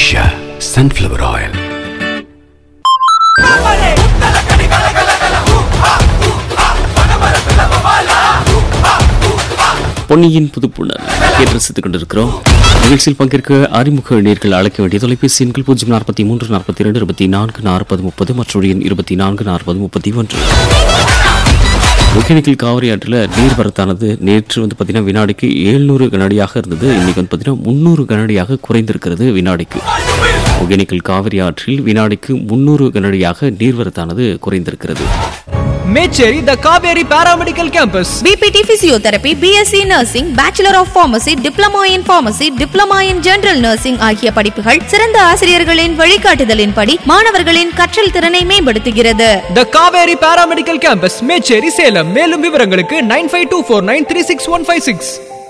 Usha sunflower oil பொன்னியின் புதுப்புணர் கேட்டு ரசித்துக் கொண்டிருக்கிறோம் நிகழ்ச்சியில் பங்கேற்க அறிமுக நேர்கள் அழைக்க வேண்டிய தொலைபேசி எண்கள் பூஜ்ஜியம் நாற்பத்தி மூன்று நாற்பத்தி இரண்டு இருபத்தி நான்கு நாற்பது முப்பது மற்றொரு எண் இருபத்தி நான்கு நாற்பது முப்பத்தி ஒன்று ஒகேனக்கல் காவிரி ஆற்றில் நீர்வரத்தானது நேற்று வந்து பார்த்தீங்கன்னா வினாடிக்கு எழுநூறு கனடியாக இருந்தது இன்னைக்கு வந்து பார்த்தீங்கன்னா முந்நூறு கனடியாக குறைந்திருக்கிறது வினாடிக்கு ஒகேனக்கல் காவிரி ஆற்றில் வினாடிக்கு முந்நூறு கனடியாக நீர்வரத்தானது குறைந்திருக்கிறது Mecheri the Kaveri paramedical campus BPT Physiotherapy, BSc Nursing, Bachelor of Pharmacy, Diploma in Pharmacy, Diploma in General Nursing ஆகிய படிப்புகள் சிறந்த ஆசிரியர்களின் வழிகாட்டுதலின்படி மாணவர்களின் கற்றல் திறனை மேம்படுத்துகிறது the Kaveri paramedical campus Mecheri Salem மேலும் விவரங்களுக்கு nine five two four nine three six one five six